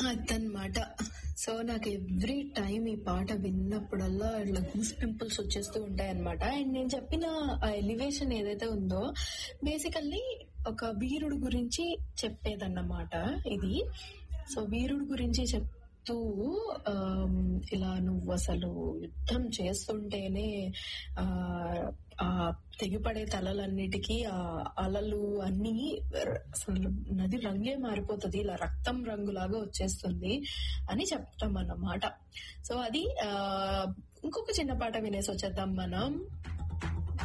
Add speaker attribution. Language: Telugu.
Speaker 1: అదనమాట సో నాకు ఎవ్రీ టైం ఈ పాట విన్నప్పుడల్లా ఇట్లా గూస్ పింపుల్స్ వచ్చేస్తూ ఉంటాయి అనమాట అండ్ నేను చెప్పిన ఆ ఎలివేషన్ ఏదైతే ఉందో బేసికల్లీ ఒక వీరుడు గురించి చెప్పేదన్నమాట ఇది సో వీరుడు గురించి చెప్తూ ఆమ్, ఇలా నువ్వు అసలు యుద్ధం చేస్తుంటేనే ఆ ఆ తెగిపడే తలలన్నిటికీ ఆ అలలు అన్ని ర- అసలు నది రంగే మారిపోతుంది ఇలా రక్తం రంగులాగా వచ్చేస్తుంది అని చెప్తాం అన్నమాట సో అది ఆ ఇంకొక చిన్న పాట వినేసి వచ్చేద్దాం మనం